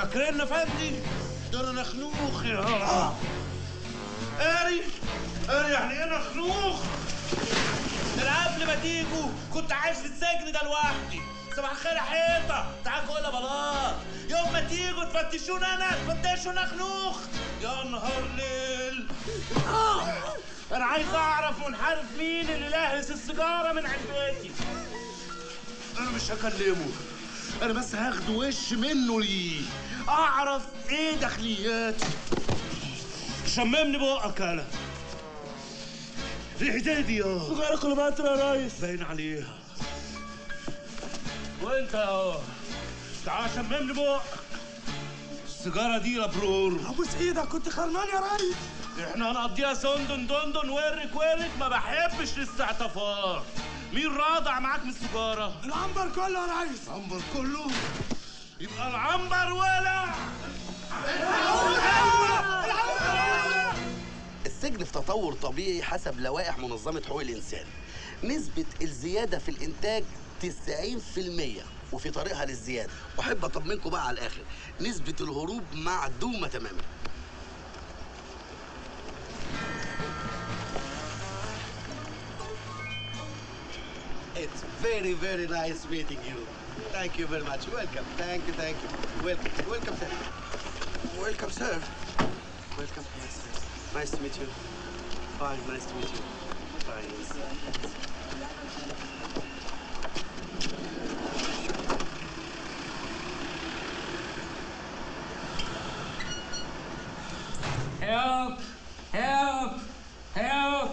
فاكرين فندي ده انا نخنوخ يا قاري قاري يعني ايه نخنوخ ده قبل ما تيجوا كنت عايش في السجن ده لوحدي صباح الخير يا حيطه تعال ولا بلاط يوم ما تيجوا تفتشون انا تفتشوا نخنوخ يا نهار ليل انا عايز اعرف منحرف مين اللي لاهس السيجاره من علبتي انا مش هكلمه انا بس هاخد وش منه ليه اعرف ايه داخلياتي شممني بقك انا ريحة ايه دي يا غير كليوباترا يا ريس باين عليها وانت يا تعال شممني بقك السيجارة دي يا برور ابوس ايدك كنت خرمان يا ريس احنا هنقضيها سندن دندن ورك ورك ما بحبش الاستعطافات مين راضع معاك من السيجارة؟ العنبر كله يا ريس العنبر كله يبقى العنبر ولا السجن في تطور طبيعي حسب لوائح منظمة حقوق الإنسان نسبة الزيادة في الإنتاج 90% وفي طريقها للزيادة وأحب أطمنكم بقى على الآخر نسبة الهروب معدومة تماما It's very, very nice meeting you. Thank you very much. Welcome. Thank you, thank you. Welcome. Welcome, sir. Welcome, sir. Welcome. Yes, yes. Nice to meet you. Fine, nice to meet you. Fine, yes. Help! Help! Help!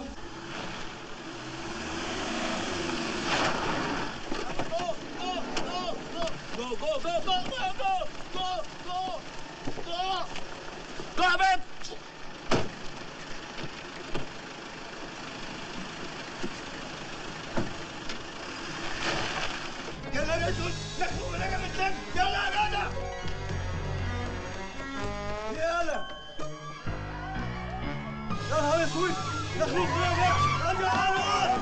جو جو جو جو جو جو جو جو جو جو يا بنت يلا يا بنت نخلو رجع من الدم يلا يا جدع يلا يا نهار اسود دخلوك يا جدع ارجع عنه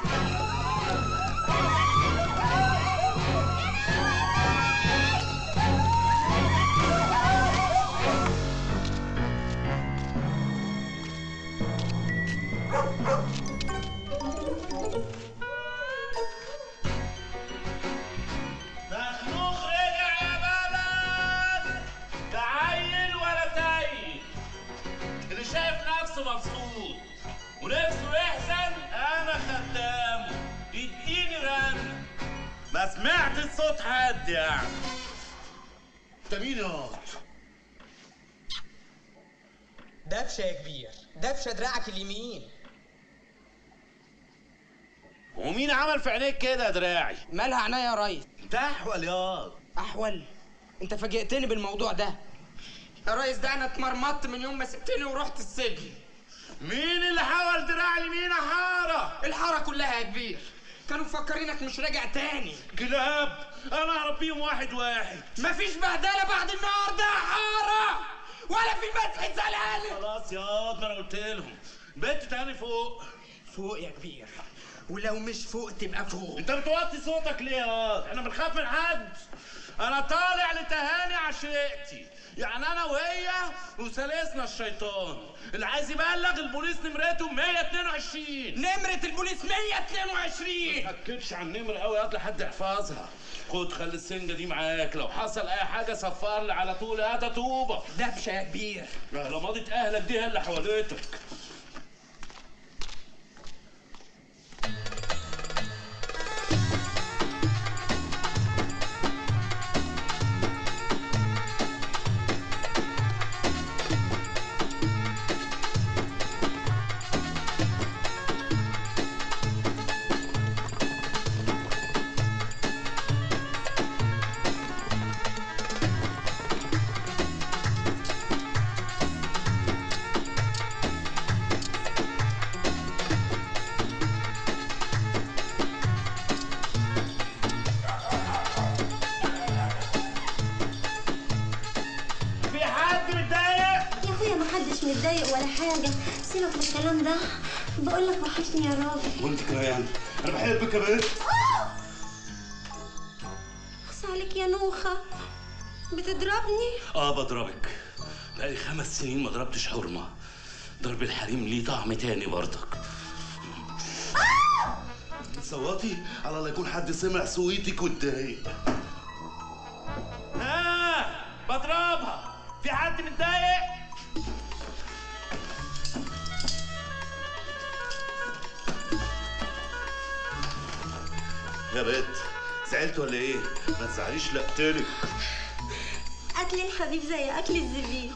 مخنوق رجع يا بلد تعيل ولا تايل اللي شايف نفسه مبسوط ونفسه يحزن انا خدامه يديني رن ما سمعت صوت حد يعني انت مين يا دبشة يا كبير دبشة دراعك اليمين ومين عمل في عينيك كده يا دراعي مالها عينيا يا ريس انت احول ياض احول انت فاجئتني بالموضوع ده يا ريس ده انا اتمرمطت من يوم ما سبتني ورحت السجن مين اللي حول دراع اليمين يا حاره الحاره كلها يا كبير كانوا مفكرينك مش راجع تاني كلاب انا اعرف بيهم واحد واحد مفيش بهدله بعد النهارده يا حاره ولا في مسح زلال خلاص ياض ما انا قلت لهم بنت تاني فوق فوق يا كبير ولو مش فوق تبقى فوق انت بتوطي صوتك ليه ياض احنا بنخاف من حد انا طالع لتهاني عشيقتي يعني انا وهي وثالثنا الشيطان اللي عايز يبلغ البوليس نمرته 122 نمرة البوليس 122 ما تكتبش على النمرة قوي ياض لحد يحفظها خد خلي السنجة دي معاك لو حصل اي حاجة صفر لي على طول هات طوبة دبشة يا كبير لو ماضت اهلك دي هي اللي حواليتك في حد متضايق يا اخويا محدش متضايق ولا حاجة سيبك من الكلام ده بقول لك وحشني يا راجل وانت كمان انا بحبك يا بنت اخص عليك يا نوخة بتضربني اه بضربك بقالي خمس سنين ما ضربتش حرمه ضرب الحريم ليه طعم تاني برضك بتصوتي على لا يكون حد سمع صويتك واتضايق ها بضربها في حد متضايق يا بنت زعلت ولا ايه؟ ما تزعليش لا اقتلك اكل الحبيب زي اكل الزبيب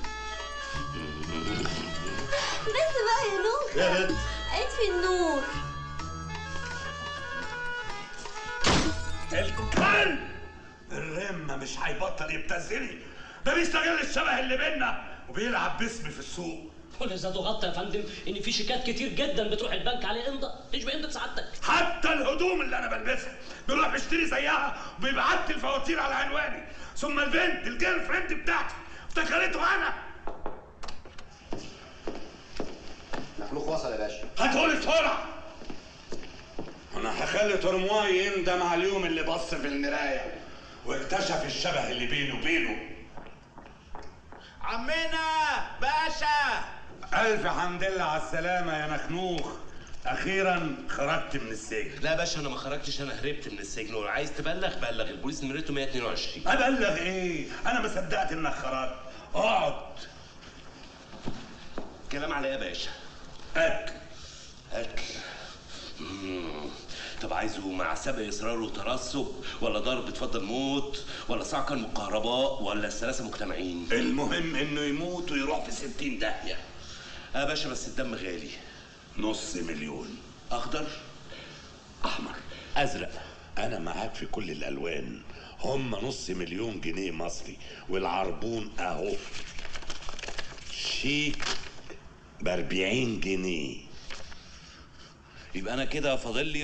بس بقى يا نور يا بنت اطفي النور الكلب الرمة مش هيبطل يبتزني ده بيستغل الشبه اللي بينا وبيلعب باسمي في السوق كل زاد غطى يا فندم ان في شيكات كتير جدا بتروح البنك عليه امضاء مش بامضاء سعادتك حتى الهدوم اللي انا بلبسها بروح بشتري زيها وبيبعت لي الفواتير على عنواني ثم البنت الجيرل فريند بتاعتي افتكرته انا مخلوق وصل يا باشا هاتهولي بسرعه انا هخلي ترمواي يندم على اليوم اللي بص في المرايه واكتشف الشبه اللي بينه وبينه عمنا باشا الف حمد لله على السلامه يا نخنوخ اخيرا خرجت من السجن لا يا باشا انا ما خرجتش انا هربت من السجن ولو عايز تبلغ بلغ البوليس نمرته 122 ابلغ ايه انا ما صدقت انك خرجت اقعد كلام على ايه يا باشا اكل اكل مم. طب عايزه مع سبق اصرار وترصد ولا ضرب اتفضل موت ولا صعقا من الكهرباء ولا الثلاثه مجتمعين المهم انه يموت ويروح في ستين داهيه يا باشا بس الدم غالي نص مليون اخضر احمر ازرق انا معاك في كل الالوان هم نص مليون جنيه مصري والعربون اهو شيك ب 40 جنيه يبقى انا كده فاضل لي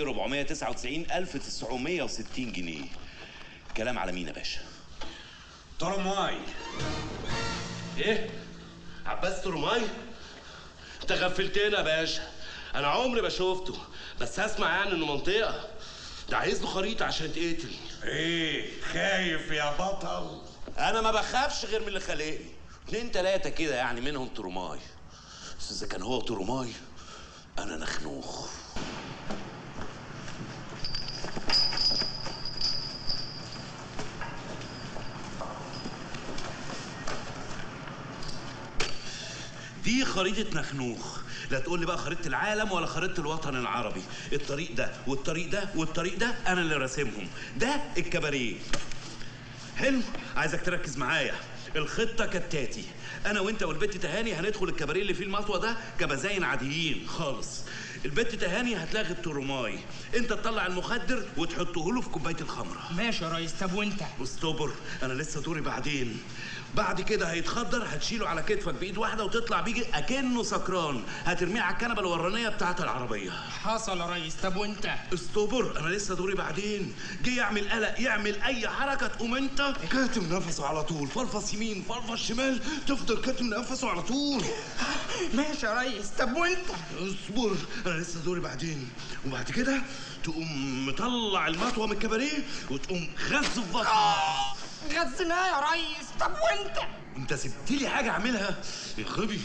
499960 جنيه كلام على مين يا باشا ترمواي ايه عباس ترماي انت غفلتنا يا باشا انا عمري ما شفته بس هسمع يعني انه منطقه ده عايز له خريطه عشان تقتل ايه خايف يا بطل انا ما بخافش غير من اللي خلقني اتنين تلاته كده يعني منهم ترماي بس اذا كان هو ترماي انا نخنوخ دي خريطة نخنوخ لا تقول لي بقى خريطة العالم ولا خريطة الوطن العربي الطريق ده والطريق ده والطريق ده أنا اللي راسمهم ده الكباريه حلو عايزك تركز معايا الخطة كالتاتي أنا وأنت والبت تهاني هندخل الكباريه اللي فيه المطوة ده كبزاين عاديين خالص البت تهاني هتلاغي الترماي انت تطلع المخدر وتحطه له في كوبايه الخمره ماشي يا ريس طب وانت استبر انا لسه دوري بعدين بعد كده هيتخدر هتشيله على كتفك بايد واحده وتطلع بيجي اكنه سكران هترميه على الكنبه الورانيه بتاعه العربيه حصل يا ريس طب وانت استبر انا لسه دوري بعدين جه يعمل قلق يعمل اي حركه تقوم انت كاتم نفسه على طول فرفص يمين فرفص شمال تفضل كاتم نفسه على طول ماشي يا ريس طب وانت اصبر انا لسه دوري بعدين وبعد كده تقوم مطلع المطوه من الكباريه وتقوم غز في بطنه غزناه يا ريس طب وانت انت سبت لي حاجه اعملها يا غبي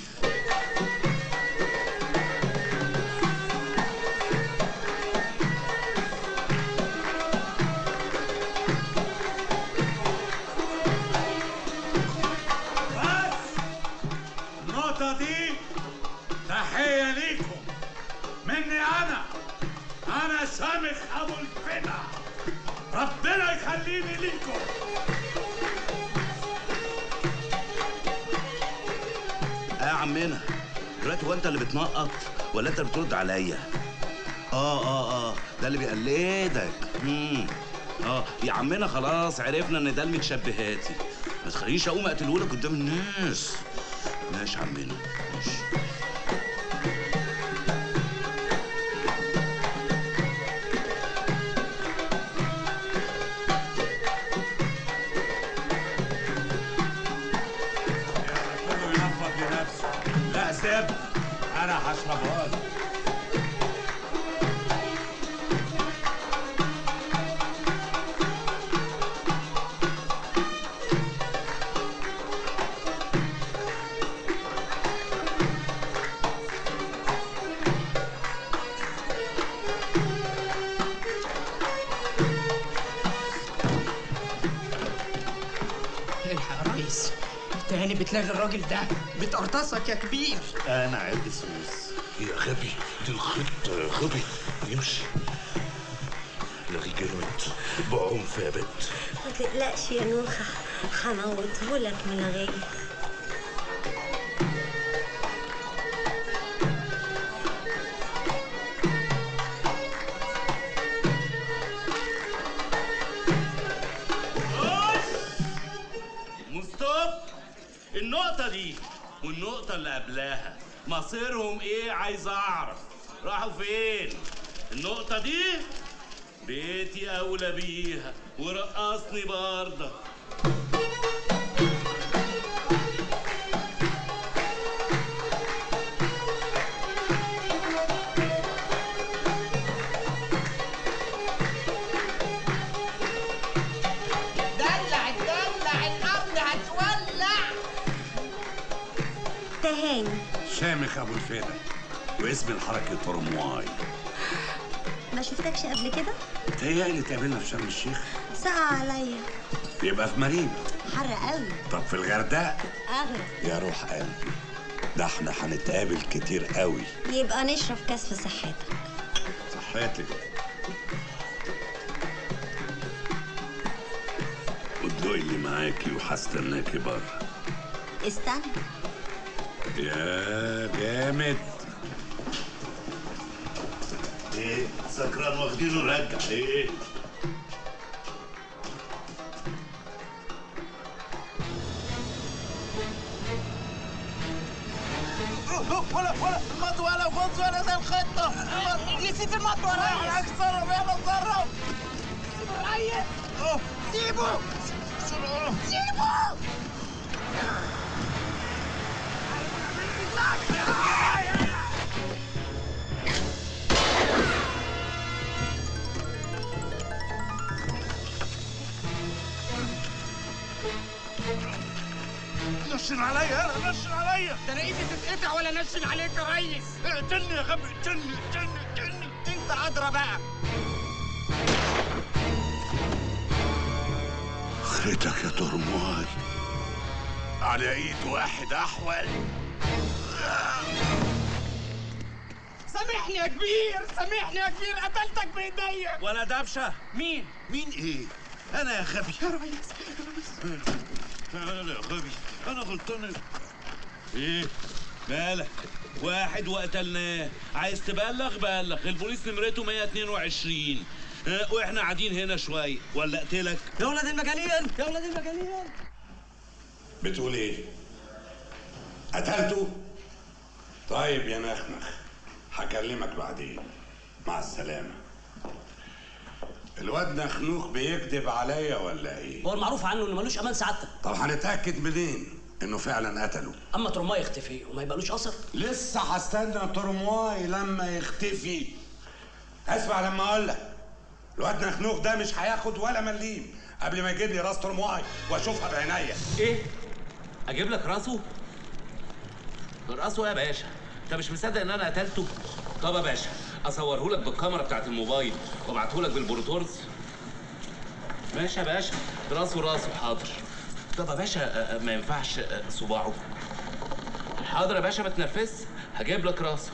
بس النقطة دي تحية ليكم مني أنا أنا سامخ أبو الفدا ربنا يخليني ليكم اه يا عمنا دلوقتي هو انت اللي بتنقط ولا انت بترد عليا اه اه اه ده اللي بيقلدك امم اه يا عمنا خلاص عرفنا ان ده المتشبهاتي ما تخلينيش اقوم اقتلهولك قدام الناس ماشي يا عمنا ماشي كله ينفض لنفسه لا سيب أنا هشربها لك تاني بتلاغي الراجل ده بتقرطصك يا كبير انا عندي سوس يا غبي دي الخطة يا غبي يمشي لغي جامد بعنف يا بت ما تقلقش يا نوخة هنوطهولك من الغي مستوب النقطة دي والنقطة اللي قبلها مصيرهم ايه عايز اعرف راحوا فين النقطة دي بيتي اولى بيها ورقصني برضه دلع دلع الارض هتولع تهاني شامخ ابو الفدا واسم الحركة ترمواي ما شفتكش قبل كده تهيألي تقابلنا في شرم الشيخ سقع عليا يبقى في مارينا حر قوي طب في الغردقة اغرب يا روح قلبي ده احنا هنتقابل كتير قوي يبقى نشرب كاس في صحتك صحتك ودلوقتي اللي معاكي وهستناكي بره استنى يا جامد ايه سكران واخدينه رجع ايه ولا ولا المط ولا فوز ولا زي الخطة نسيت المط ورايا عايز تصرف يلا تصرف سيبه نشن عليا انا نشن عليا ده انا ايدي تتقطع ولا نشن عليك يا ريس اقتلني يا غبي اقتلني اقتلني اقتلني انت ادرى بقى خيتك يا ترمواي على ايد واحد احول سامحني يا كبير سامحني يا كبير قتلتك بايديا ولا دبشة مين مين ايه انا يا غبي يا ريس انا يا غبي انا غلطان ايه مالك واحد وقتلناه عايز تبلغ بلغ البوليس نمرته 122 ها، واحنا قاعدين هنا شويه ولا اقتلك يا ولاد المجانين يا ولاد المجانين بتقول ايه قتلته طيب يا نخنخ هكلمك بعدين مع السلامة الواد نخنوخ بيكذب عليا ولا ايه هو المعروف عنه انه ملوش امان سعادتك طب هنتأكد منين انه فعلا قتله اما ترماي يختفي وما يبقالوش اثر لسه هستنى ترمواي لما يختفي اسمع لما اقول لك الواد نخنوخ ده مش هياخد ولا مليم قبل ما يجيب لي راس ترمواي واشوفها بعينيا ايه اجيب لك راسه راسه يا باشا انت مش مصدق ان انا قتلته طب يا باشا اصوره لك بالكاميرا بتاعت الموبايل وابعته لك بالبروتورز ماشي يا باشا راسه راسه حاضر طب يا باشا آه، آه، ما ينفعش آه، صباعه حاضر يا باشا ما تنرفزش هجيب لك راسه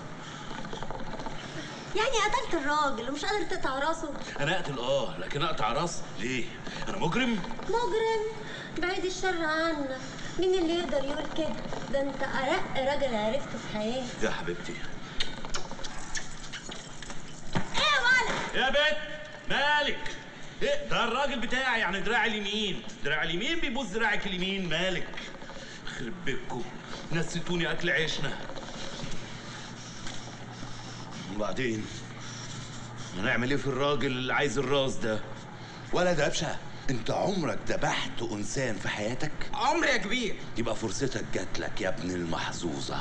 يعني قتلت الراجل ومش قادر تقطع راسه انا اقتل اه لكن اقطع راس ليه انا مجرم مجرم بعيد الشر عنك مين اللي يقدر يقول كده ده انت ارق راجل عرفته في حياتي يا حبيبتي ايه ولا يا بت مالك ايه ده الراجل بتاعي يعني دراعي اليمين دراعي اليمين بيبوس دراعك اليمين مالك يخرب بيتكم نسيتوني اكل عيشنا وبعدين هنعمل ايه في الراجل اللي عايز الراس ده ولا دبشة انت عمرك ذبحت انسان في حياتك عمر يا كبير يبقى فرصتك جات لك يا ابن المحظوظه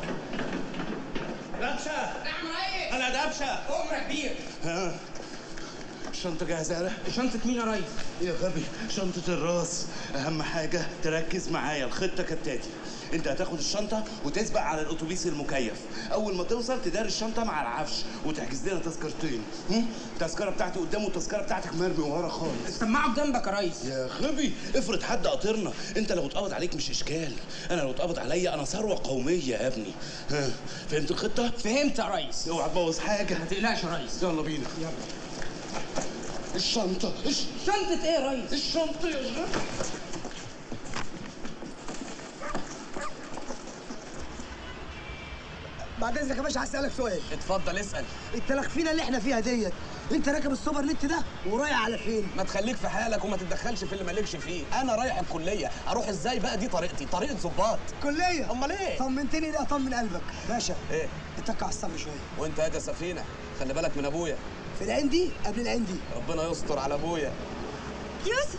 دبشة نعم ريس انا دبشة قوم يا كبير ها الشنطة جاهزة يالا شنطة مين يا ريس؟ يا غبي شنطة الراس أهم حاجة تركز معايا الخطة كالتالي انت هتاخد الشنطه وتسبق على الاتوبيس المكيف اول ما توصل تدار الشنطه مع العفش وتحجز لنا تذكرتين هم؟ التذكره بتاعتي قدام والتذكره بتاعتك مرمي ورا خالص سمعه جنبك يا ريس يا غبي افرض حد قاطرنا انت لو اتقبض عليك مش اشكال انا لو اتقبض عليا انا ثروه قوميه يا ابني ها فهمت الخطه فهمت يا ريس اوعى تبوظ حاجه ما تقلقش يا ريس يلا بينا يلا الشنطه الش... شنطة ايه يا ريس؟ الشنطه يا غبي بعد اذنك يا باشا عايز اسالك سؤال اتفضل اسال التلخفينه اللي احنا فيها ديت انت راكب السوبر نت ده ورايح على فين ما تخليك في حالك وما تتدخلش في اللي مالكش فيه انا رايح الكليه اروح ازاي بقى دي طريقتي طريقه ظباط كليه امال ايه طمنتني ده طمن قلبك باشا ايه اتك على الصبر شويه وانت يا سفينه خلي بالك من ابويا في العين دي قبل العين دي ربنا يستر على ابويا يوسف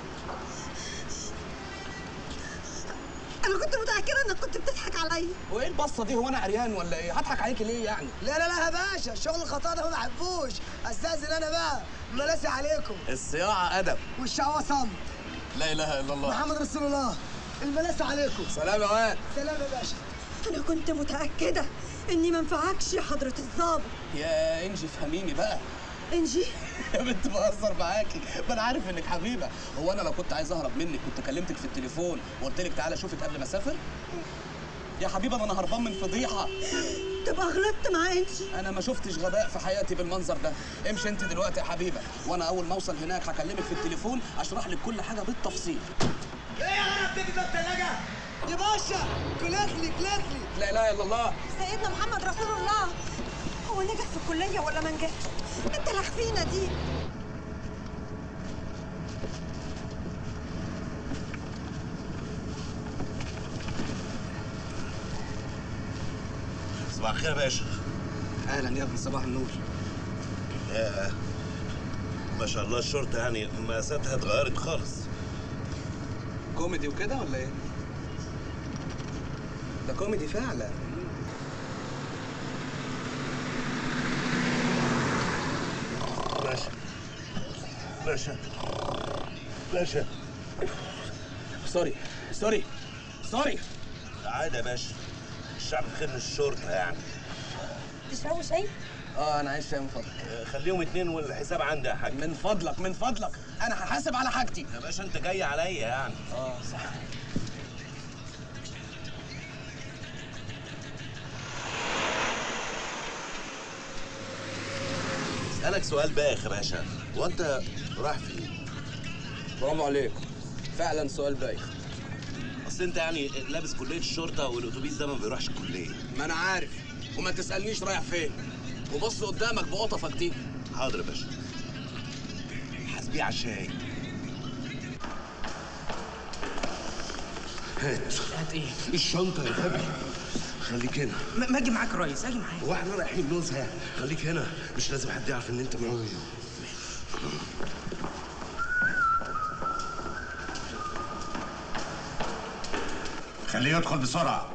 انا كنت متاكده انك كنت بتضحك عليا وايه البصه دي هو انا عريان ولا ايه هضحك عليكي ليه يعني لا لا لا يا باشا الشغل الخطا ده ما بحبوش استاذن انا بقى ملاسي عليكم الصياعه ادب والشعوى صمت لا اله الا الله محمد رسول الله الملاسي عليكم سلام يا واد سلام يا باشا انا كنت متاكده اني ما انفعكش يا حضره الضابط يا انجي فهميني بقى انجي يا بنت بهزر معاكي ما انا عارف انك حبيبه هو انا لو كنت عايز اهرب منك كنت كلمتك في التليفون وقلت لك تعالى اشوفك قبل ما اسافر يا حبيبه ده انا هربان من فضيحه تبقى غلطت مع انجي انا ما شفتش غباء في حياتي بالمنظر ده امشي انت دلوقتي يا حبيبه وانا اول ما اوصل هناك هكلمك في التليفون اشرح لك كل حاجه بالتفصيل ايه يا غرب تيجي في الثلاجه يا باشا كلاتلي كلاتلي لا اله الا الله سيدنا محمد رسول الله هو نجح في الكليه ولا ما نجحش انت لخفينا دي صباح الخير يا باشا اهلا يا ابني صباح النور يا ما شاء الله الشرطه يعني مقاساتها اتغيرت خالص كوميدي وكده ولا ايه ده كوميدي فعلا باشا باشا باشا سوري سوري سوري عادي يا باشا الشعب خير من الشرطه يعني تشربوا شاي اه انا عايز شاي من فضلك آه، خليهم اتنين والحساب عندي يا حاج من فضلك من فضلك انا هحاسب على حاجتي يا باشا انت جاي عليا يعني اه صح اسالك سؤال بايخ يا باشا هو انت رايح فين؟ برافو عليك فعلا سؤال بايخ اصل انت يعني لابس كليه الشرطه والاتوبيس ده ما بيروحش الكليه ما انا عارف وما تسالنيش رايح فين وبص قدامك بقطفك دي حاضر يا باشا حاسبيه على الشاي هات هات ايه؟ الشنطه يا غبي خليك هنا ما ما اجي معاك يا ريس اجي معاك واحنا رايحين نزهه خليك هنا مش لازم حد يعرف ان انت معايا خليه يدخل بسرعه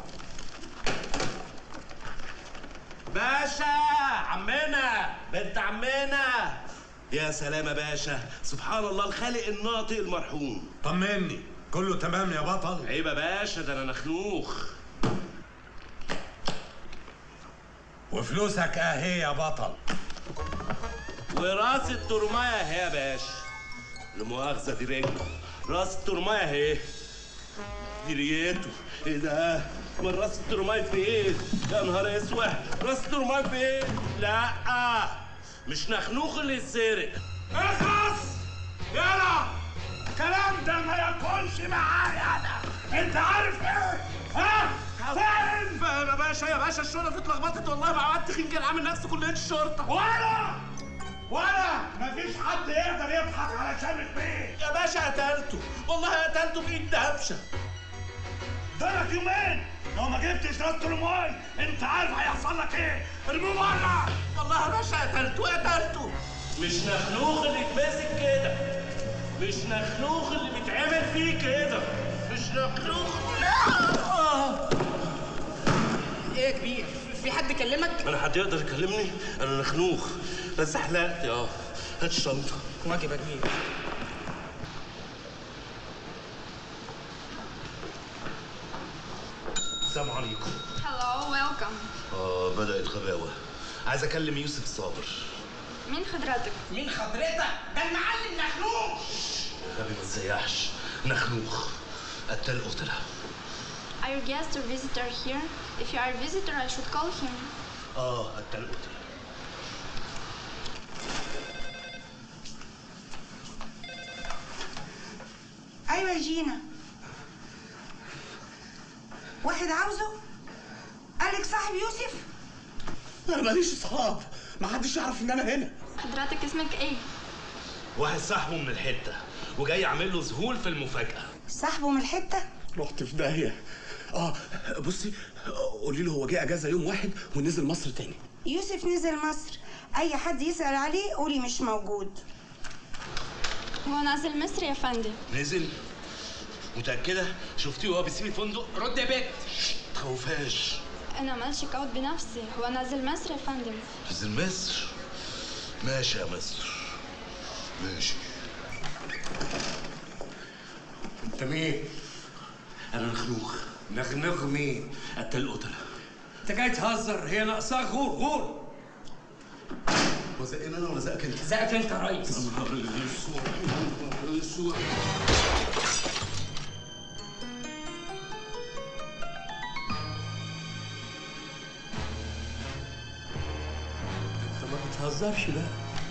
باشا عمنا بنت عمنا يا سلام يا باشا سبحان الله الخالق الناطق المرحوم طمني كله تمام يا بطل عيب يا باشا ده انا نخنوخ وفلوسك اهي يا بطل وراس الترمايه اهي يا باشا لمؤاخذة دي رجله راس الترماية اهي دي ريته ايه ده؟ من راس الترماية فين؟ يا نهار اسود راس الترماية فين؟ لا مش نخنوخ اللي يتسرق اخلص يلا الكلام ده ما ياكلش معايا انا انت عارف ايه ها فاهم فاهم يا باشا يا باشا الشرطه اتلخبطت والله ما عملت تخين كان عامل نفسه كليه الشرطه ولا ولا مفيش حد يقدر يضحك على شامك بيه يا باشا قتلته والله قتلته بايد دهبشه دولك يومين لو ما جبتش راس الماي انت عارف هيحصل لك ايه ارموه بره والله يا باشا قتلته قتلته مش نخنوخ اللي يتمسك كده مش نخنوخ اللي بيتعمل فيه كده مش نخنوخ آه. ايه يا كبير؟ في حد كلمك؟ انا حد يقدر يكلمني؟ انا نخنوخ بس حلقت اه هات الشنطة واجب يا كبير السلام عليكم هلو ويلكم اه بدأت غباوة عايز اكلم يوسف صابر مين حضرتك؟ مين حضرتك؟ ده المعلم نخنوخ غبي ما تزيحش نخنوخ قتال قتلة Are you guest or visitor here? If you are a visitor, I should call him. اه قتال قتلة ايوه يا جينا واحد عاوزه قالك صاحب يوسف انا ماليش اصحاب ما حدش يعرف ان انا هنا حضرتك اسمك ايه؟ واحد صاحبه من الحتة وجاي يعمل له ذهول في المفاجأة صاحبه من الحته رحت في داهيه اه بصي قولي له هو جه اجازه يوم واحد ونزل مصر تاني يوسف نزل مصر اي حد يسال عليه قولي مش موجود هو نازل مصر يا فندم نزل متأكدة؟ شفتيه وهو بيسيب الفندق؟ رد يا بت تخوفهاش انا عملت شيك اوت بنفسي هو نازل مصر يا فندم نزل مصر ماشي يا مصر ماشي انت مين؟ انا نخنوخ نغنغ مين؟ قتال قتلة انت جاي تهزر هي ناقصاك غور غور هو زقنا انا ولا زقك انت؟ زقك انت يا ريس يا نهار الاسود يا نهار الاسود انت ما بتهزرش بقى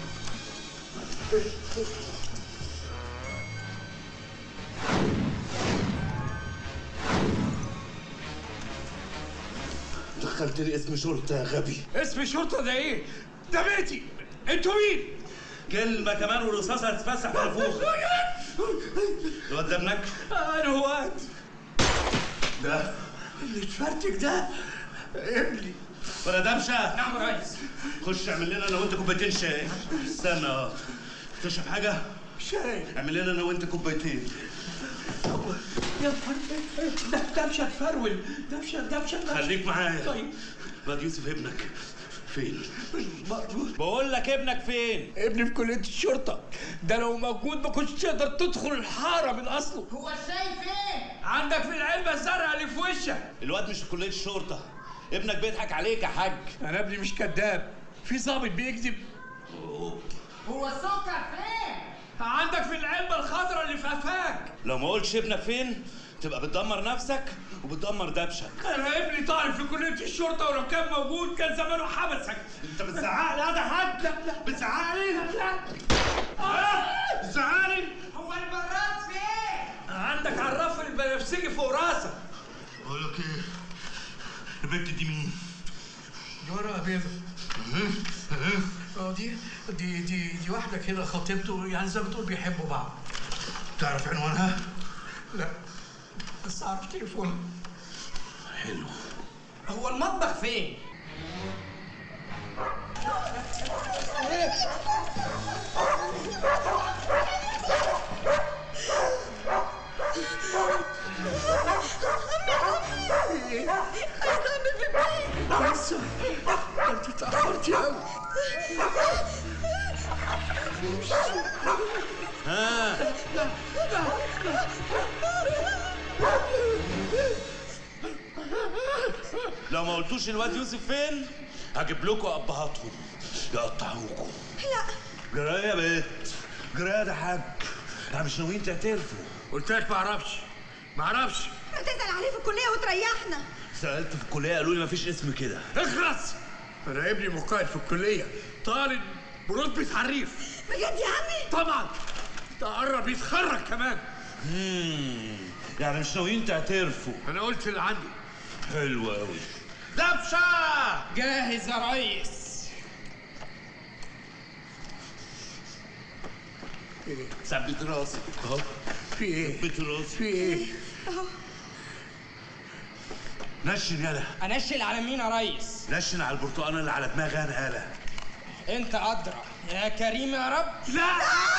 دخلت لي اسم شرطة يا غبي اسم شرطه ده ايه؟ ده بيتي انتوا مين؟ كلمة كمان والرصاص هتتفسح في الفوخ الواد ده ابنك؟ انا واد ده اللي اتفرتك ده ابني ولا دمشة نعم يا ريس خش اعمل لنا انا وانت كوبايتين شاي استنى اه تشرب حاجة؟ شاي اعمل لنا انا وانت كوبايتين يا نهار ده دبشه تفرول دبشه دبشه دبشه خليك معايا طيب واد يوسف ابنك فين؟ بقول لك ابنك فين؟ ابني في كليه الشرطه ده لو موجود ما كنتش تقدر تدخل الحاره من اصله هو الشاي فين؟ عندك في العلبه الزرقاء اللي في وشك الواد مش في كلية الشرطة ابنك بيضحك عليك يا حاج انا ابني مش كذاب في ظابط بيكذب هو السكر فين؟ عندك في العلبه الخضراء اللي في قفاك لو ما قلتش ابنك فين تبقى بتدمر نفسك وبتدمر دبشك انا ابني طالب في كليه الشرطه ولو كان موجود كان زمانه حبسك انت بتزعق لي يا حاج لا لا بتزعق لي لا آه، بتزعق لي هو البراد فين؟ عندك على الرف البنفسجي فوق راسك بقول لك ايه؟ البنت دي مين؟ دي ورقه بيضة اه دي دي دي دي واحده كده خطيبته يعني زي ما بتقول بيحبوا بعض تعرف عنوانها؟ لا بس اعرف تليفونها حلو هو المطبخ فين؟ بس انت اتاخرتي قوي ها لو ما قلتوش الواد يوسف فين هجيب لكم ابهاتهم يقطعوكم لا جرايه يا بنت جرايه ده حاج احنا مش ناويين تعترفوا قلت لك ما اعرفش ما اعرفش ما تسال عليه في الكليه وتريحنا سالت في الكليه قالوا لي مفيش اسم كده اخلص انا ابني مقاعد في الكليه طالب برتبه حريف بجد يا عمي طبعا ده قرب يتخرج كمان مم. يعني مش ناويين تعترفوا انا قلت اللي عندي حلو قوي دبشة جاهز يا ريس ايه ثبت راسك اهو في ايه ثبت راسك في ايه نشن يلا انشل على مين يا ريس؟ نشن على البرتقانه اللي على دماغي انا يلا انت ادرى يا كريم يا رب لا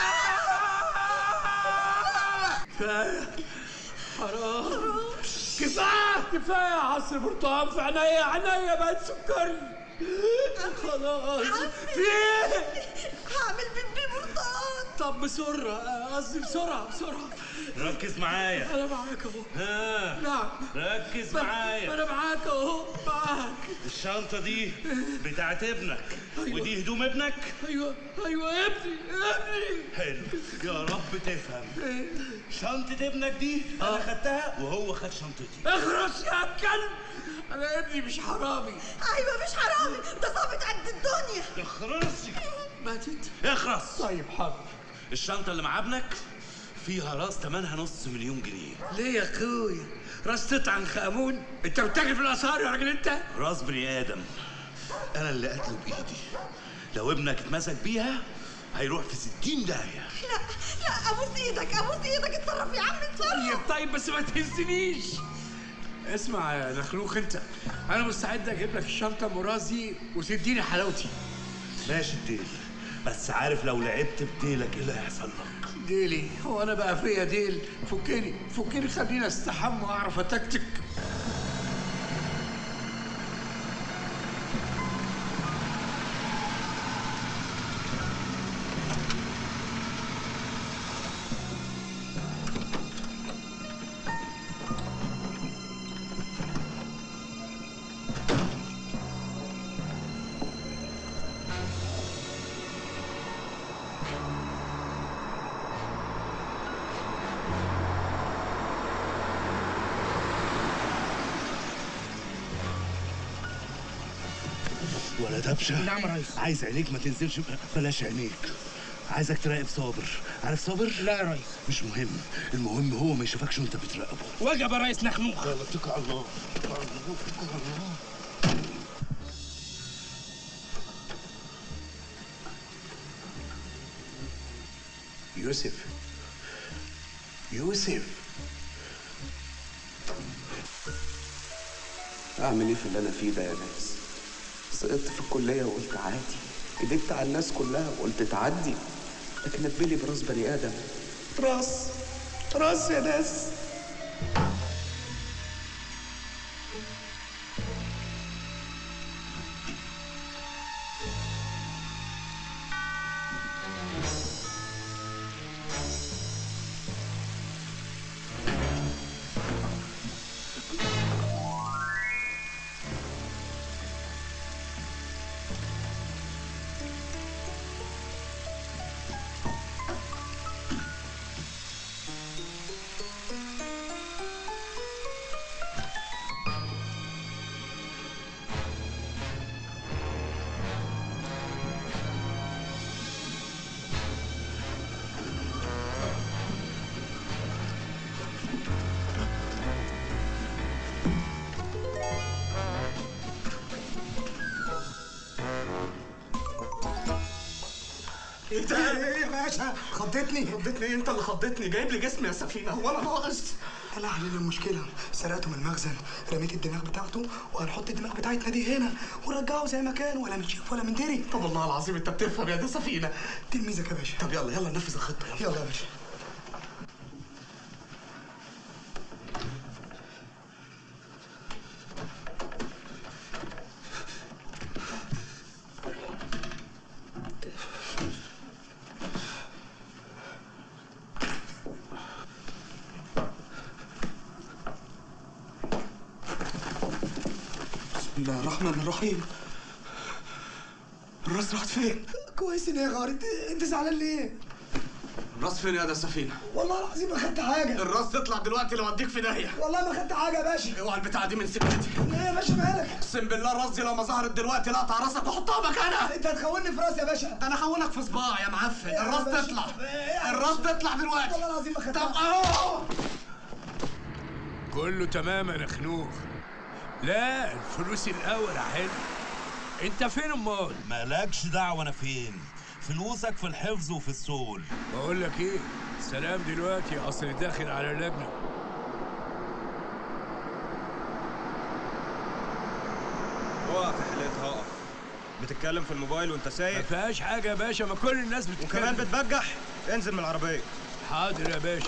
كفايه حرام كفايه كفايه عصر برتقال في عينيا عينيا بقت سكري خلاص في ايه هعمل بيبي برتقال طب بسرعه قصدي بسرعه بسرعه ركز معايا انا معاك اهو ها نعم ركز ما- معايا انا معاك اهو معاك الشنطة دي بتاعت ابنك ودي هدوم ابنك ايوه ايوه ابني ابني حلو يا رب تفهم شنطة ابنك دي انا خدتها وهو خد شنطتي اخرس يا كلب انا ابني مش حرامي ايوه مش حرامي ده ظابط قد الدنيا اخرسي ماتت اخرس طيب حاضر الشنطة اللي مع ابنك فيها راس تمنها نص مليون جنيه ليه يا اخويا راس تطعن خامون انت بتجري في الاثار يا راجل انت راس بني ادم انا اللي قتله بايدي لو ابنك اتمسك بيها هيروح في ستين داهية لا لا ابوس ايدك ابوس ايدك اتصرف يا عم اتصرف طيب طيب بس ما تهزنيش اسمع يا نخلوخ انت انا مستعد اجيب لك الشنطه مرازي وتديني حلاوتي ماشي الديل بس عارف لو لعبت بديلك ايه اللي هيحصل لك ديلي هو انا بقى فيا ديل فكني فكني خليني استحمى واعرف اتكتك ولا دبشة نعم يا ريس عايز عينيك ما تنزلش بلاش عينيك عايزك تراقب صابر عارف صابر؟ لا يا ريس مش مهم المهم هو ما يشوفكش وانت بتراقبه وجب يا ريس نخنوخ يلا اتكل على الله اتكل على الله اتكل على الله يوسف يوسف اعمل ايه في اللي انا فيه ده يا ناس سقطت في الكليه وقلت عادي كدبت على الناس كلها وقلت تعدي لكن اتبلي براس بني ادم راس راس يا ناس ايه ده ايه يا باشا خضتني خضتني انت اللي خضتني جايب لي جسم يا سفينه هو انا ناقص طلع علينا المشكلة سرقته من المخزن رميت الدماغ بتاعته وهنحط الدماغ بتاعتنا دي هنا ونرجعه زي ما كان ولا منشوف ولا مندري طب والله العظيم انت بتفهم يا دي سفينه تلميذك يا باشا طب يلا يلا ننفذ الخطه يلا يلا يا باشا بسم الله الرحمن الرحيم الراس راحت فين؟ كويس ان هي غارت انت زعلان ليه؟ الراس فين يا ده سفينه؟ والله العظيم ما خدت حاجة الراس تطلع دلوقتي لو اديك في داهيه والله ما خدت حاجة يا باشا اوعى البتاعه دي من سكتي ايه يا باشا مالك؟ اقسم بالله الراس دي لو ما ظهرت دلوقتي لا اقطع راسك واحطها مكانها انت هتخوني في راسي يا باشا ده انا هخونك في صباع يا معفن يا الراس باشا. تطلع يا الراس تطلع دلوقتي والله العظيم ما خدتها طب اهو كله تمام يا نخنوخ لا الفلوس الاول حلو انت فين امال مالكش دعوة انا فين فلوسك في الحفظ وفي السول بقول لك ايه سلام دلوقتي اصل داخل على اللجنه اقف يا حليتها اقف بتتكلم في الموبايل وانت ما سايق فيهاش حاجه يا باشا ما كل الناس بتتكلم وكمان بتبجح انزل من العربيه حاضر يا باشا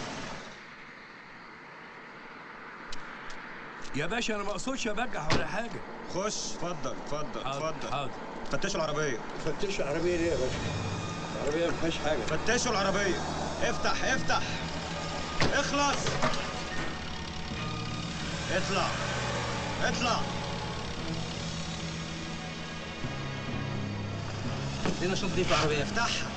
يا باشا انا ما اقصدش ابجح ولا حاجه خش اتفضل اتفضل حاضر اتفضل حاضر فتشوا العربيه فتشوا العربيه ليه يا باشا؟ العربيه ما فيهاش حاجه فتشوا العربيه افتح افتح اخلص اطلع اطلع ادينا شوف دي في العربيه افتحها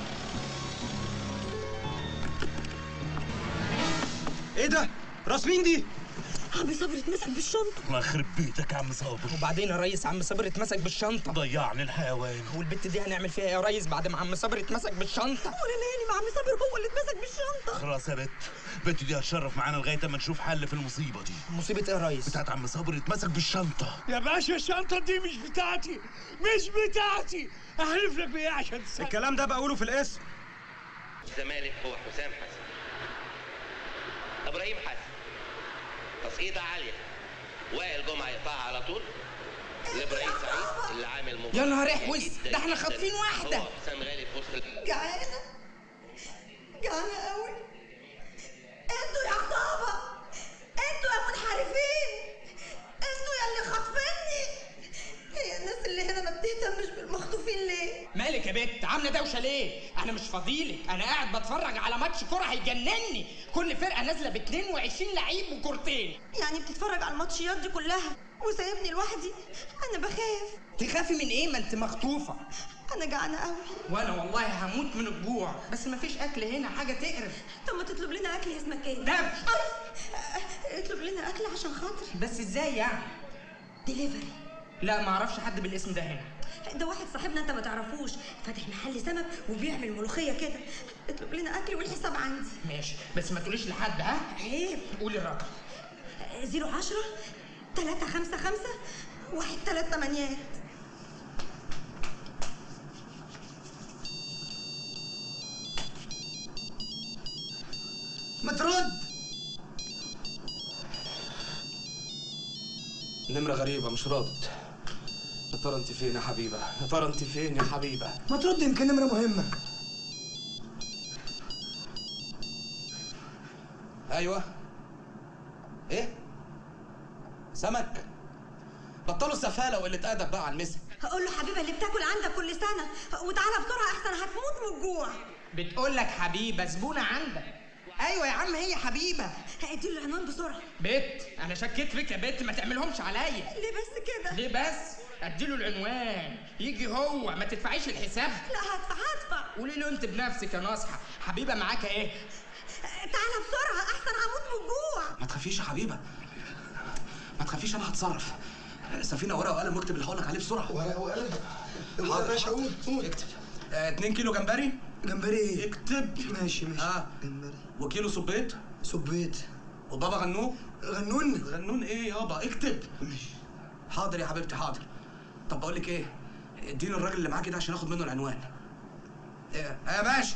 ايه ده راس مين دي عم صبري اتمسك بالشنطه الله يخرب بيتك يا عم صابر وبعدين يا ريس عم صبري اتمسك بالشنطه ضيعني الحيوان والبت دي هنعمل فيها إيه يا ريس بعد ما عم صبري اتمسك بالشنطه وانا مالي مع عم صبري هو اللي اتمسك بالشنطه خلاص يا بت بنت دي هتشرف معانا لغايه اما نشوف حل في المصيبه دي مصيبه ايه يا ريس بتاعت عم صابر اتمسك بالشنطه يا باشا الشنطه دي مش بتاعتي مش بتاعتي احلف لك بايه عشان تصدق الكلام ده بقوله في الاسم الزمالك هو حسام حسن ابراهيم حسن تصعيدة عالية وائل جمعة يقطعها على طول لابراهيم سعيد اللي عامل مباراة يا نهار قوية احوس، جداً ده احنا جداً. خاطفين واحدة. هو حسام غالي في وسط ال- جعانه جعانه قوي انتوا يا عصابه انتوا يا منحرفين انتوا يا اللي خاطفيني هي الناس اللي هنا ما بتهتمش بالمخطوفين ليه مالك يا بت عامله دوشه ليه انا مش فاضيلك انا قاعد بتفرج على ماتش كوره هيجنني كل فرقه نازله ب 22 لعيب وكورتين يعني بتتفرج على الماتشيات دي كلها وسايبني لوحدي انا بخاف تخافي من ايه ما انت مخطوفه انا جعانه قوي وانا والله هموت من الجوع بس مفيش اكل هنا حاجه تقرف طب ما تطلب لنا اكل اسمك ايه دم أي، اطلب لنا اكل عشان خاطري بس ازاي يعني ديليفري لا ما اعرفش حد بالاسم ده هنا ده واحد صاحبنا انت ما تعرفوش فاتح محل سمك وبيعمل ملوخيه كده اطلب لنا اكل والحساب عندي ماشي بس ما تقوليش لحد ها عيب قولي الرقم زيرو عشرة تلاتة خمسة خمسة واحد تلات تمانيات ما ترد نمرة غريبة مش رد يا ترى انت فين يا حبيبة يا ترى انت فين يا حبيبة ما ترد يمكن نمرة مهمة ايوه ايه سمك بطلوا سفالة وقلة أدب بقى على المسا هقول له حبيبه اللي بتاكل عندك كل سنه وتعالى بسرعه احسن هتموت من الجوع بتقول لك حبيبه زبونه عندك ايوه يا عم هي حبيبه اديله العنوان بسرعه بت انا شكيت فيك يا بت ما تعملهمش عليا ليه بس كده ليه بس اديله العنوان يجي هو ما تدفعيش الحساب لا هدفع هدفع قولي له انت بنفسك يا ناصحه حبيبه معاك ايه تعالى بسرعه احسن هموت من الجوع ما تخافيش يا حبيبة ما تخافيش أنا هتصرف سفينة ورقة وقلم واكتب اللي هقولك عليه بسرعة ورقة وقلم حاضر يا باشا قول قول اكتب 2 كيلو جمبري جمبري ايه؟ اكتب ماشي ماشي اه جمبري وكيلو سبيط سبيت وبابا غنوج غنون غنون ايه يابا اكتب حاضر يا حبيبتي حاضر طب بقول لك ايه اديني الراجل اللي معاكي ده عشان اخد منه العنوان ايه يا باشا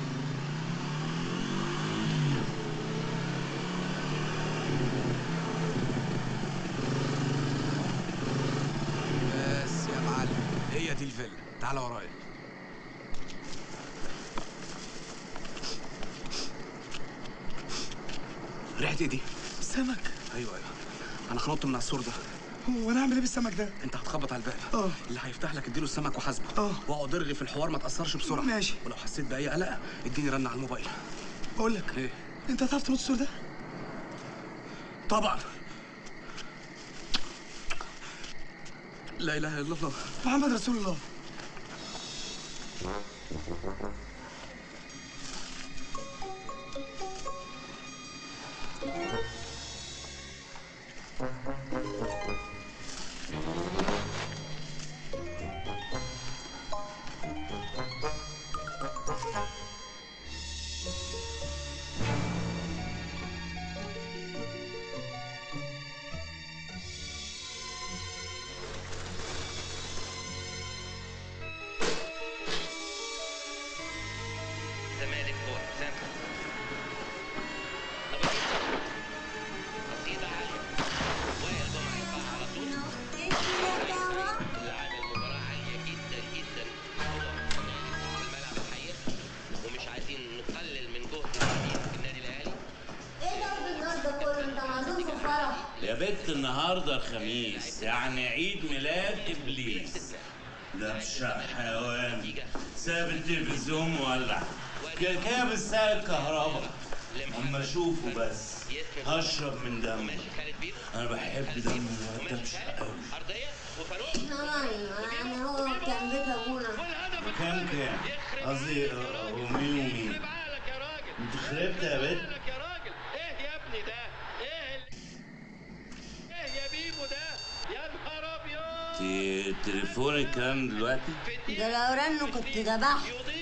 بس يا معلم هي دي الفيلا تعالى ورايا ريحة ايه دي؟ سمك ايوه ايوه انا خنطت من على السور ده هو انا اعمل ايه بالسمك ده؟ انت هتخبط على الباب اه اللي هيفتح لك اديله السمك وحاسبه اه واقعد ارغي في الحوار ما تاثرش بسرعه ماشي. ولو حسيت باي قلق اديني رن على الموبايل بقول لك ايه انت هتعرف تنط السور ده؟ طبعا لا اله الا الله محمد رسول الله الزمالك هو حسام ابراهيم صبري قصيدة عالية وائل جمعة يقطعها على طول اللي عامل مباراة عالية جدا جدا هو في الملعب الحقيقي ومش عايزين نقلل من جهد اللاعبين في النادي الاهلي ايه ده النهارده كله انت معزوم في فرح يا بنت النهارده الخميس يعني عيد ميلاد ابليس ده بشع حيوان ساب التلفزيون مولع كده كده بيستهلك كهرباء اما اشوفه بس هشرب من دمه انا بحب دم الواد ده مش قوي يعني هو كان بيت ابونا كام كام قصدي آه، هو مين ومين انت خربت يا بنت انت تليفونك كام دلوقتي؟ ده لو رنه كنت ذبحته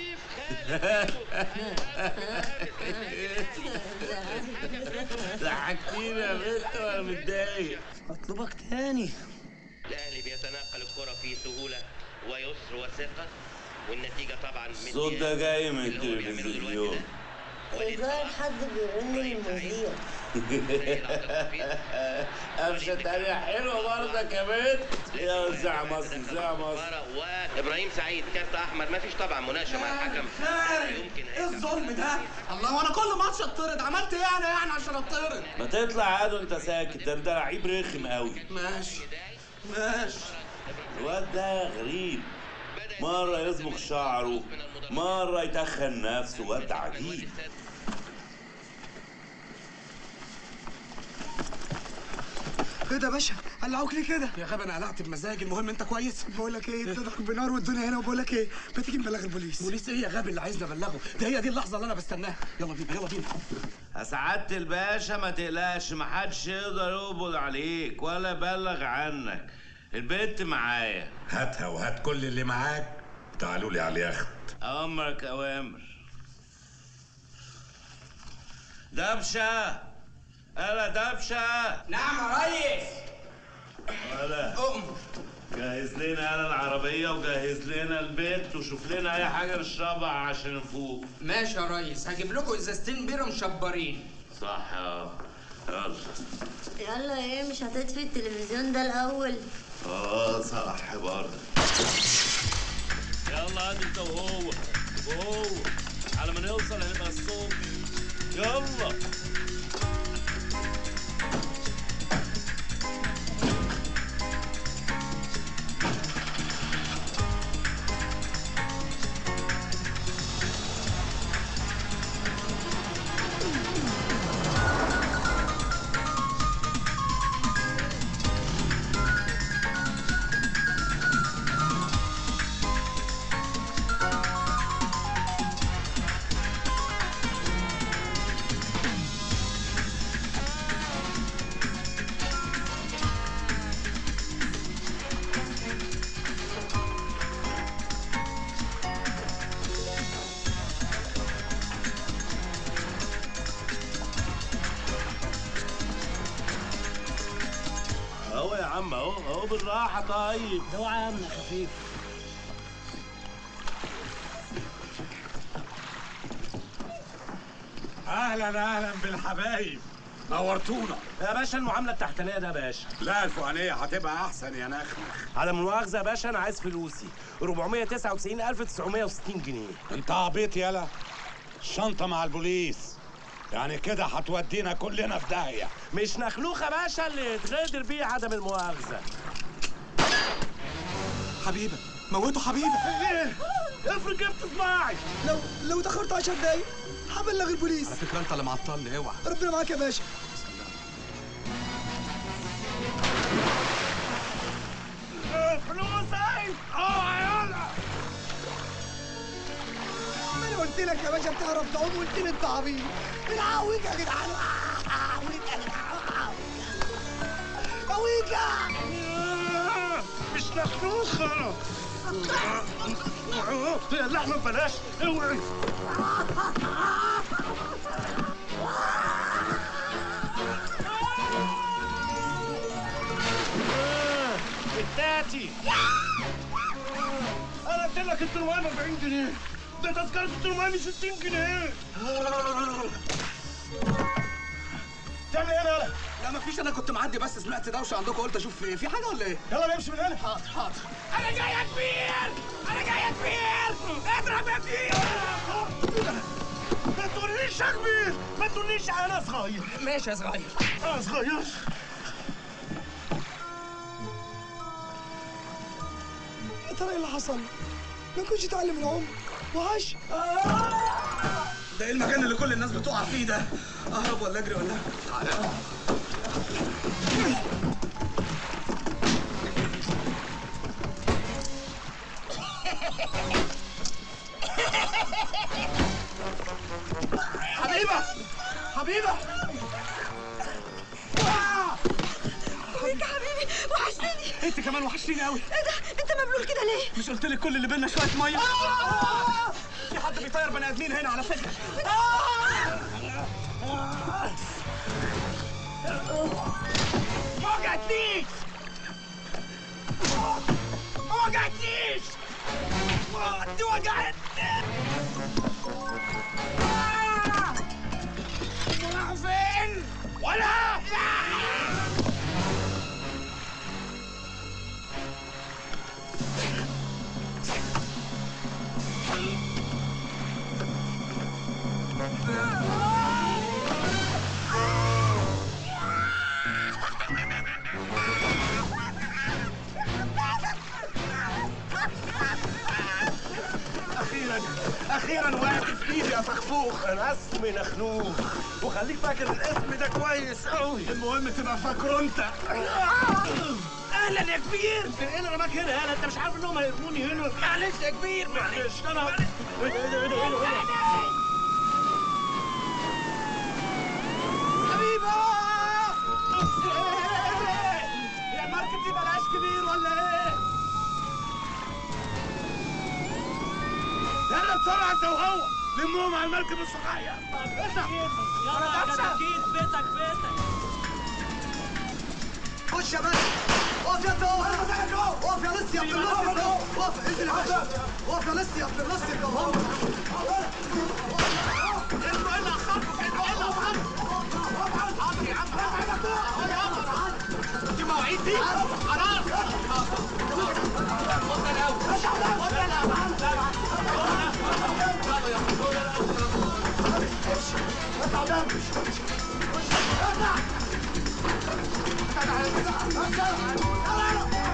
ضحكتيني يا بنت وانا متضايق اطلبك تاني الاهلي بيتناقل الكره في سهوله ويسر وثقه والنتيجه طبعا من الصوت ده جاي من التلفزيون الظاهر حد بيرن للمذيع قفشة تانية حلوة برضك يا بنت يا زع مصر زع مصر وابراهيم سعيد كارت احمر ما فيش طبعا مناقشه مع الحكم يمكن ايه الظلم ده؟ الله وانا كل ماتش اتطرد عملت ايه انا يعني عشان اتطرد؟ ما تطلع عاد وانت ساكت ده انت لعيب رخم قوي ماشي ماشي الواد ده غريب مرة يصبغ شعره مرة يتخن نفسه واد عجيب ايه ده يا باشا قلعوك ليه كده؟ يا غبي انا قلعت بمزاجي المهم انت كويس؟ بقول لك ايه بتضحك بنار والدنيا هنا وبقول لك ايه ما تيجي نبلغ البوليس بوليس ايه يا غبي اللي عايزني ابلغه؟ ده هي دي اللحظه اللي انا بستناها يلا بينا يلا بينا يا سعادة الباشا ما تقلقش محدش يقدر يقبض عليك ولا يبلغ عنك البنت معايا هاتها وهات كل اللي معاك تعالوا لي على اليخت أوامرك أوامر دبشة ألا دبشة نعم يا ريس ولا جهز لنا أنا العربية وجهز لنا البيت وشوف لنا أي حاجة نشربها عشان نفوق ماشي يا ريس هجيب لكم ازازتين بيره مشبرين صح اه يلا يلا ايه مش هتطفي التلفزيون ده الاول اه صح برضه يلا هات انت وهو وهو على ما نوصل هنبقى الصبح يلا اهو يا عم اهو اهو بالراحة طيب اوعى يا ابني خفيف اهلا اهلا بالحبايب نورتونا يا باشا المعامله التحتانيه ده يا باشا لا الفوقانيه هتبقى احسن يا نخنخ على مؤاخذه يا باشا انا عايز فلوسي 499960 جنيه انت عبيط يالا الشنطه مع البوليس يعني كده هتودينا كلنا في داهيه مش نخلوخ يا باشا اللي يتغدر بيه عدم المؤاخذه حبيبه موته حبيبه ايه افرض جبت صباعي لو لو اتاخرت 10 دقايق هبلغ البوليس على فكره انت اللي معطلني اوعى ربنا معاك يا باشا فلوسي اه يلا ما انا قلت لك يا باشا بتعرف تعوم قلت لي انت عبيط العويك يا جدعان عويك يا جدعان عويك مش نخلوخ اللحمه ببلاش اوعي ستاتي انا قلت لك الترمايه ب 40 جنيه ده تذكره الترمايه ب 60 جنيه تعمل ايه يلا لا مفيش انا كنت معدي بس سمعت دوشه عندكم قلت اشوف في في حاجه ولا ايه يلا نمشي من هنا حاضر حاضر انا جاي يا كبير انا جاي يا كبير اضرب يا كبير ما تقوليش يا كبير ما تقوليش انا صغير ماشي يا صغير انا صغير يا ترى ايه اللي حصل ما كنتش اتعلم العمر وعاش ده ايه المكان اللي كل الناس بتقع فيه ده اهرب ولا اجري ولا تعالى حبيبه حبيبه ويك يا حبيبي وحشتني انت كمان وحشتيني قوي ايه ده انت مبلول كده ليه مش قلت لك كل اللي بينا شويه ميه في حد بيطير بني ادمين هنا على فكره ما وجعتنيش ما وجعتنيش دي وجعتني راح فين ولا اخيرا اخيرا وقعت في ايدي يا فخفوخ انا اسمي نخنوخ وخليك فاكر الاسم ده كويس قوي المهم تبقى فاكره انت اهلا يا كبير ايه اللي رماك هنا يالا انت مش عارف انهم هيرموني هنا معلش يا كبير معلش انا ايه ده ايه ده ايه ده ايه ده حبيبه يا المركب دي بلاش كبير ولا ايه؟ يلا بسرعه انت وهو لمهم على المركب الصغير يلا يا كتاكيت بيتك بيتك خش يا باشا اقف يا انت اقف اقف يا لسه يا ابن النص اقف اقف انزل يا باشا اقف يا لسه يا ابن النص اقف انتوا ايه اللي اخركم؟ انتوا ايه اللي اخركم؟ حاضر يا عم حاضر يا عم دي مواعيد دي خلاص خد الاول خد الاول اطلع